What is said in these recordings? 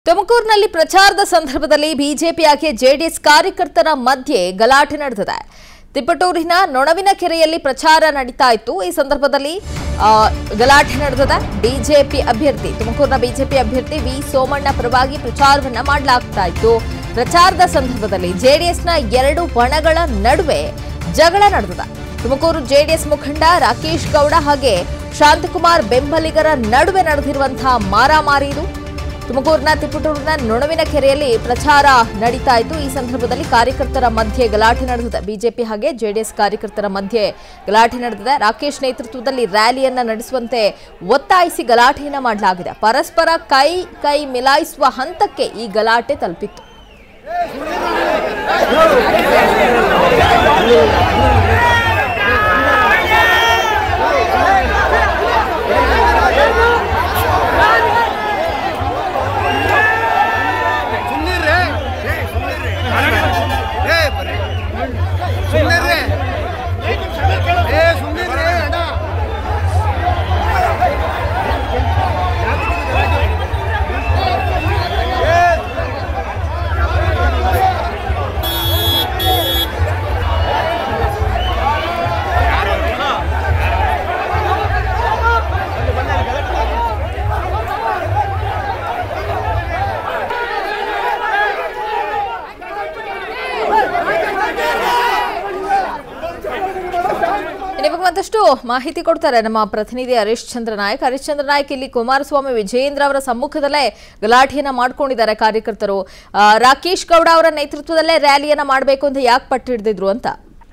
ತುಮಕೂರಿನಲ್ಲಿ ಪ್ರಚಾರದ ಸಂದರ್ಭದಲ್ಲಿ ಬಿಜೆಪಿ ಹಾಗೆ ಜೆಡಿಎಸ್ ಕಾರ್ಯಕರ್ತರ ಮಧ್ಯೆ ಗಲಾಟೆ ನಡೆದಿದೆ ತಿಪ್ಪಟೂರಿನ ನೊಣವಿನ ಕೆರೆಯಲ್ಲಿ ಪ್ರಚಾರ ನಡೀತಾ ಇತ್ತು ಈ ಸಂದರ್ಭದಲ್ಲಿ ಆ, ಗಲಾಟೆ ನಡೆದಿದೆ ಬಿಜೆಪಿ ಅಭ್ಯರ್ಥಿ ತುಮಕೂರಿನ ಬಿಜೆಪಿ ಅಭ್ಯರ್ಥಿ ವಿ ಸೋಮಣ್ಣ ಪರವಾಗಿ ಪ್ರಚಾರವನ್ನ ಮಾಡಲಾಗ್ತಾ ಇತ್ತು ಪ್ರಚಾರದ ಸಂದರ್ಭದಲ್ಲಿ ಜೆಡಿಎಸ್ನ ಎರಡು ಬಣಗಳ ನಡುವೆ ಜಗಳ ನಡೆದಿದೆ ತುಮಕೂರು ಜೆಡಿಎಸ್ ಮುಖಂಡ ರಾಕೇಶ್ ಗೌಡ ಹಾಗೆ ಶಾಂತಕುಮಾರ್ ಬೆಂಬಲಿಗರ ನಡುವೆ ನಡೆದಿರುವಂತಹ ಮಾರಾಮಾರಿ ಇದು ತುಮಕೂರಿನ ತಿಪ್ಪಟೂರಿನ ನೊಣವಿನ ಕೆರೆಯಲ್ಲಿ ಪ್ರಚಾರ ನಡೀತಾ ಇತ್ತು ಈ ಸಂದರ್ಭದಲ್ಲಿ ಕಾರ್ಯಕರ್ತರ ಮಧ್ಯೆ ಗಲಾಟೆ ನಡೆದಿದೆ ಬಿಜೆಪಿ ಹಾಗೆ ಜೆಡಿಎಸ್ ಕಾರ್ಯಕರ್ತರ ಮಧ್ಯೆ ಗಲಾಟೆ ನಡೆದಿದೆ ರಾಕೇಶ್ ನೇತೃತ್ವದಲ್ಲಿ ರ್ಯಾಲಿಯನ್ನ ನಡೆಸುವಂತೆ ಒತ್ತಾಯಿಸಿ ಗಲಾಟೆಯನ್ನ ಮಾಡಲಾಗಿದೆ ಪರಸ್ಪರ ಕೈ ಕೈ ಮಿಲಾಯಿಸುವ ಹಂತಕ್ಕೆ ಈ ಗಲಾಟೆ ತಲುಪಿತ್ತು ಸುಮ್ಮನಿರ್ರಿ ಏ ಸುಮ್ಮನಿರ್ರಿ ಏ ಬರ್ರಿ ಸುಮ್ಮನಿರ್ರಿ ಏ ಸುಮ್ಮನಿರ್ರಿ ಅಣ್ಣ ನಿಮಗೆ ಮತ್ತಷ್ಟು ಮಾಹಿತಿ ಕೊಡ್ತಾರೆ ನಮ್ಮ ಪ್ರತಿನಿಧಿ ಹರೀಶ್ ಚಂದ್ರ ನಾಯಕ್ ಹರೀಶ್ ಚಂದ್ರ ನಾಯಕ್ ಇಲ್ಲಿ ಕುಮಾರಸ್ವಾಮಿ ವಿಜಯೇಂದ್ರ ಅವರ ಸಮ್ಮುಖದಲ್ಲೇ ಗಲಾಟೆಯನ್ನ ಮಾಡ್ಕೊಂಡಿದ್ದಾರೆ ಕಾರ್ಯಕರ್ತರು ಆ, ರಾಕೇಶ್ ಗೌಡ ಅವರ ನೇತೃತ್ವದಲ್ಲೇ ರ್ಯಾಲಿಯನ್ನ ಮಾಡಬೇಕು ಅಂತ ಯಾಕೆ ಪಟ್ಟು ಹಿಡಿದಿದ್ರು ಅಂತ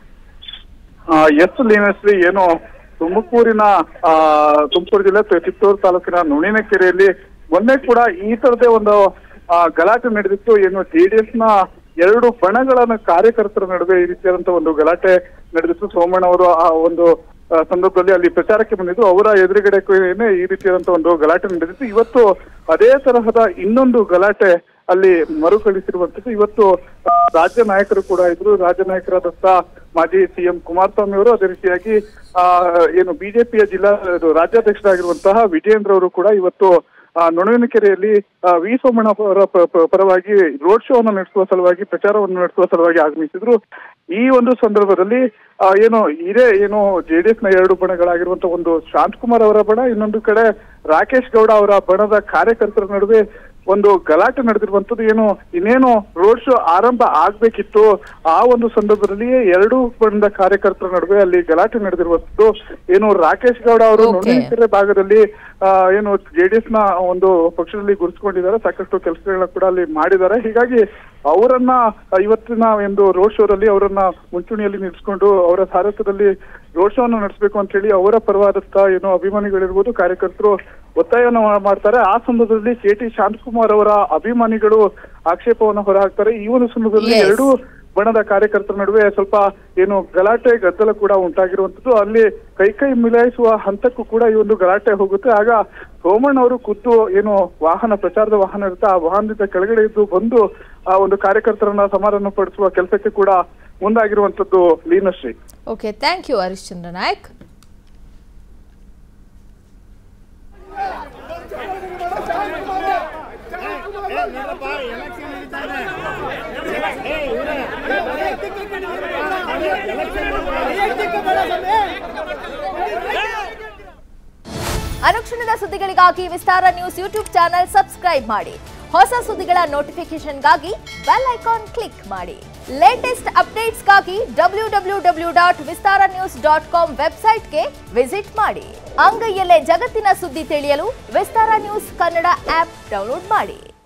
ಆ, ಎಸ್ ಲೀನಶ್ರೀ ಏನು ತುಮಕೂರಿನ ಆ, ತುಮಕೂರು ಜಿಲ್ಲೆ ತಿ- ಚಿತ್ತೂರು ತಾಲೂಕಿನ ನುಣಿನಕೆರೆಯಲ್ಲಿ ಮೊನ್ನೆ ಕೂಡ ಈ ತರದೇ ಒಂದು ಆ, ಗಲಾಟೆ ನಡೆದಿತ್ತು ಏನು ಜೆಡಿಎಸ್ ನ ಎರಡು ಬಣಗಳ ಕಾರ್ಯಕರ್ತರ ನಡುವೆ ಈ ರೀತಿಯಾದಂತಹ ಒಂದು ಗಲಾಟೆ ನಡೆದಿತ್ತು ಸೋಮಣ್ಣ ಅವರು ಆ ಒಂದು ಆ, ಸಂದರ್ಭದಲ್ಲಿ ಅಲ್ಲಿ ಪ್ರಚಾರಕ್ಕೆ ಬಂದಿದ್ದು ಅವರ ಎದುರುಗಡೆ ಈ ರೀತಿಯಾದಂತಹ ಒಂದು ಗಲಾಟೆ ನಡೆದಿತ್ತು ಇವತ್ತು ಅದೇ ತರಹದ ಇನ್ನೊಂದು ಗಲಾಟೆ ಅಲ್ಲಿ ಮರುಕಳಿಸಿರುವಂತದ್ದು ಇವತ್ತು ಆ, ರಾಜ್ಯ ನಾಯಕರು ಕೂಡ ಇದ್ರು ರಾಜ್ಯ ನಾಯಕರಾದಂತ ಮಾಜಿ ಸಿಎಂ ಕುಮಾರಸ್ವಾಮಿ ಅವರು ಅದೇ ರೀತಿಯಾಗಿ ಆ ಏನು ಬಿಜೆಪಿಯ ಜಿಲ್ಲಾ ಇದು ರಾಜ್ಯಾಧ್ಯಕ್ಷರಾಗಿರುವಂತಹ ವಿಜಯೇಂದ್ರ ಅವರು ಕೂಡ ಇವತ್ತು ಆ, ನೊಣವಿನಕೆರೆಯಲ್ಲಿ ಆ, ವಿ ಸೋಮಣ್ಣ ಅವರ ಪ- ಪ- ಪರವಾಗಿ ರೋಡ್ ಶೋ ಅನ್ನು ನಡೆಸುವ ಸಲುವಾಗಿ ಪ್ರಚಾರವನ್ನು ನಡೆಸುವ ಸಲುವಾಗಿ ಆಗಮಿಸಿದ್ರು ಈ ಒಂದು ಸಂದರ್ಭದಲ್ಲಿ ಆ, ಏನು ಇದೇ ಏನು ಜೆಡಿಎಸ್ ನ ಎರಡು ಬಣಗಳಾಗಿರುವಂತಹ ಒಂದು ಶಾಂತಕುಮಾರ್ ಅವರ ಬಣ ಇನ್ನೊಂದು ಕಡೆ ರಾಕೇಶ್ ಗೌಡ ಅವರ ಬಣದ ಕಾರ್ಯಕರ್ತರ ನಡುವೆ ಒಂದು ಗಲಾಟೆ ನಡೆದಿರುವಂತದ್ದು ಏನು ಇನ್ನೇನು ರೋಡ್ ಶೋ ಆರಂಭ ಆಗ್ಬೇಕಿತ್ತು ಆ ಒಂದು ಸಂದರ್ಭದಲ್ಲಿಯೇ ಎರಡು ಬಣದ ಕಾರ್ಯಕರ್ತರ ನಡುವೆ ಅಲ್ಲಿ ಗಲಾಟೆ ನಡೆದಿರುವಂತದ್ದು ಏನು ರಾಕೇಶ್ ಗೌಡ ಅವರು Okay. ನೊಣವಿನಕೆರೆ ಭಾಗದಲ್ಲಿ ಆ, ಏನು ಜೆಡಿಎಸ್ ನ ಒಂದು ಪಕ್ಷದಲ್ಲಿ ಗುರುತಿಸಿಕೊಂಡಿದ್ದಾರೆ ಸಾಕಷ್ಟು ಕೆಲಸಗಳನ್ನ ಕೂಡ ಅಲ್ಲಿ ಮಾಡಿದ್ದಾರೆ ಹೀಗಾಗಿ ಅವರನ್ನ ಇವತ್ತಿನ ಒಂದು ರೋಡ್ ಶೋದಲ್ಲಿ ಅವರನ್ನ ಮುಂಚೂಣಿಯಲ್ಲಿ ನಿಲ್ಲಿಸಿಕೊಂಡು ಅವರ ಸಾರಥ್ಯದಲ್ಲಿ ರೋಡ್ ಶೋ ಅನ್ನು ನಡೆಸಬೇಕು ಅಂತ ಹೇಳಿ ಅವರ ಪರವಾದಂತ ಏನು ಅಭಿಮಾನಿಗಳಿರ್ಬೋದು ಕಾರ್ಯಕರ್ತರು ಒತ್ತಾಯವನ್ನು ಮಾ- ಮಾಡ್ತಾರೆ ಆ ಸಂದರ್ಭದಲ್ಲಿ ಕೆ ಟಿ ಶಾಂತಕುಮಾರ್ ಅವರ ಅಭಿಮಾನಿಗಳು ಆಕ್ಷೇಪವನ್ನು ಹೊರಹಾಕ್ತಾರೆ ಈ ಒಂದು ಸಂದರ್ಭದಲ್ಲಿ Yes. ಎರಡು ಬಣದ ಕಾರ್ಯಕರ್ತರ ನಡುವೆ ಸ್ವಲ್ಪ ಏನು ಗಲಾಟೆ ಗದ್ದಲ ಕೂಡ ಉಂಟಾಗಿರುವಂತದ್ದು ಅಲ್ಲಿ ಕೈ ಕೈ ಮಿಲಾಯಿಸುವ ಹಂತಕ್ಕೂ ಕೂಡ ಈ ಒಂದು ಗಲಾಟೆ ಹೋಗುತ್ತೆ ಆಗ ಸೋಮಣ್ಣ ಅವರು ಖುದ್ದು ಏನು ವಾಹನ ಪ್ರಚಾರದ ವಾಹನ ಇರುತ್ತೆ ಆ ವಾಹನದಿಂದ ಕೆಳಗಡೆ ಇದ್ದು ಬಂದು ಆ ಒಂದು ಕಾರ್ಯಕರ್ತರನ್ನ ಸಮಾಧಾನ ಪಡಿಸುವ ಕೆಲಸಕ್ಕೆ ಕೂಡ ಮುಂದಾಗಿರುವಂತದ್ದು Leenashree okay thank you Harish Chandra Naik ಅನುಕ್ಷಣದ ಸುದ್ದಿಗಳಿಗಾಗಿ Vistara news YouTube channel subscribe ಮಾಡಿ ಹೊಸ ಸುದ್ದಿಗಳ ನೋಟಿಫಿಕೇಶನ್ಗಾಗಿ ಬೆಲ್ ಐಕಾನ್ ಕ್ಲಿಕ್ ಮಾಡಿ ಲೇಟೆಸ್ಟ್ ಅಪ್ಡೇಟ್ಸ್ಗಾಗಿ W W W dot Vistara news dot com ವೆಬ್ಸೈಟ್ಗೆ ವಿಸಿಟ್ ಮಾಡಿ ಅಂಗೈಯಲ್ಲೇ ಜಗತ್ತಿನ ಸುದ್ದಿ ತಿಳಿಯಲು Vistara news Kannada app download ಮಾಡಿ